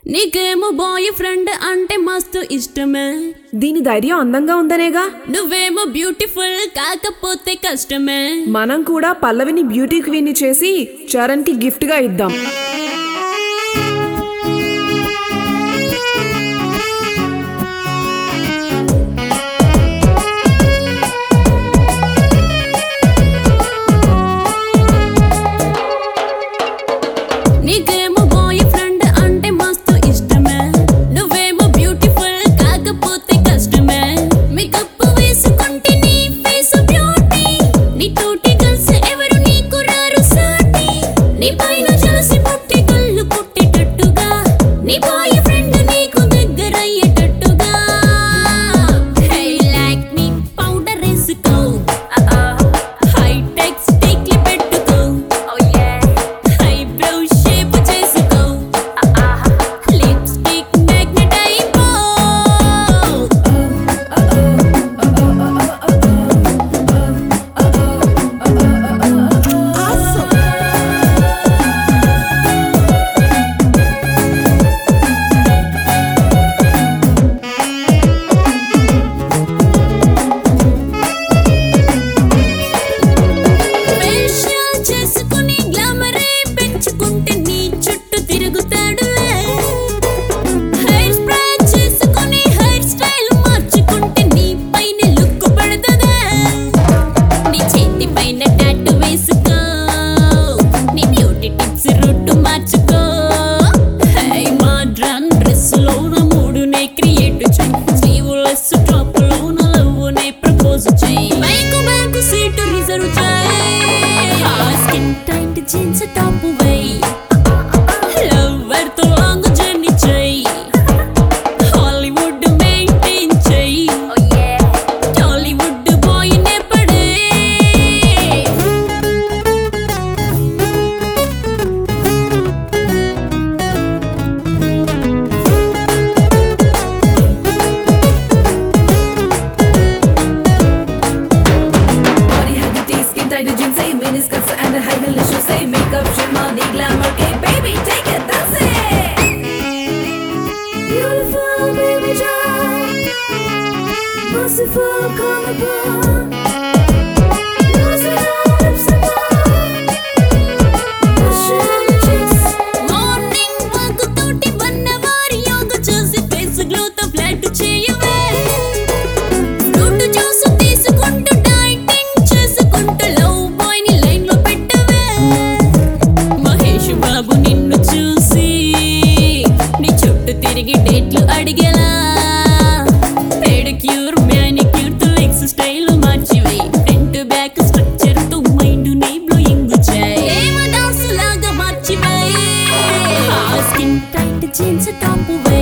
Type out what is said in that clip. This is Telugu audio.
నీకేమో బాయ్ ఫ్రెండ్ అంటే మస్తు ఇష్టమే దీని ధైర్యం అందంగా ఉందనేగా నువ్వేమో బ్యూటిఫుల్ కాకపోతే కష్టమే మనం కూడా పల్లవిని బ్యూటీ క్వీన్ చేసి చరణ్ కి గిఫ్ట్ గా ఇద్దాం నీకేమో బాయ్ ఫ్రెండ్ అంటే మస్తు ఇష్టమే నువ్వేమో బ్యూటిఫుల్ కాకపోతే కష్టమే మేకప్ వేసుకుంటే నీ ఫేస్ బ్యూటీ నీ తోటి కలిసి ఎవరు నీకు రారు సాటి నీ పైన జలసి పుట్టి కళ్ళు పుట్టేటట్టుగా నీ బాయ్ ఫ్రెండ్ నీకు దగ్గరయ్యేటట్టుగా హే లైక్ నీ పౌడర్ వేసుకో హైటెక్ స్టిక్లు పెట్టుకో ఐబ్రో షేప్ చేసుకో లిప్స్టిక్ మ్యాగ్నెట్ అయిపో ఫేషియల్ చేసుకుని గ్లామరే పెంచుకుంటే నీ చుట్టూ తిరుగుతాడులే హెయిర్ స్ప్రే చేసుకుని హెయిర్ స్టైల్ మార్చుకుంటే నీ పైన లుక్ పడతదే నీ చేతి పైన టాటూ వేసుకో నీ బ్యూటీ టిప్స్ రూట్ మార్చుకో హై మోడ్రన్ డ్రెస్ లోన మూడునే క్రియేట్ చేయి స్లీవ్లెస్ టాప్ లోన లవ్వునే ప్రపోజ్ చేయి బైక్ బ్యాక్ సీట్ రిజర్వ్ చేయి స్కిన్ టైట్ జీన్స్ టాప్ వేయి లవర్ తో లాంగ్ జర్నీ చేయి హాలీవుడ్ మెయింటైన్ చేయి టాలీవుడ్ బాయ్ నే పడే Body huggy tea, skin tight jeans, say miniskirts and high heel shoes, say makeup, shimani, glamour, okay, baby, take it, that's it. Beautiful baby doll, merciful, come upon. Lose it all, lips and all. Passion chicks. Morning walk తోటి వన్నవారి యోగ చేసి ఫేస్ గ్లో తో ఫ్లాట్ చేయవే ఫ్రూట్ జ్యూస్ తీసుకుంటూ డైటింగ్ చేసుకుంటూ లవ్ బాయ్ ని లైన్ లో పెట్టవే మహేష్ బాబు నిన్ను చూసి నీ చుట్టూ తిరిగి డేట్లు అడిగేలా పెడిక్యూర్ మ్యానిక్యూర్ తో లెగ్స్ స్టైల్ మార్చివే ఫ్రంట్ బ్యాక్ స్ట్రక్చర్ తో మైండ్ నే బ్లోయింగ్ చేయి ఏమ డాన్స్ లాగా మార్చివే స్కిన్ టైట్ జీన్స్ టాప్ వే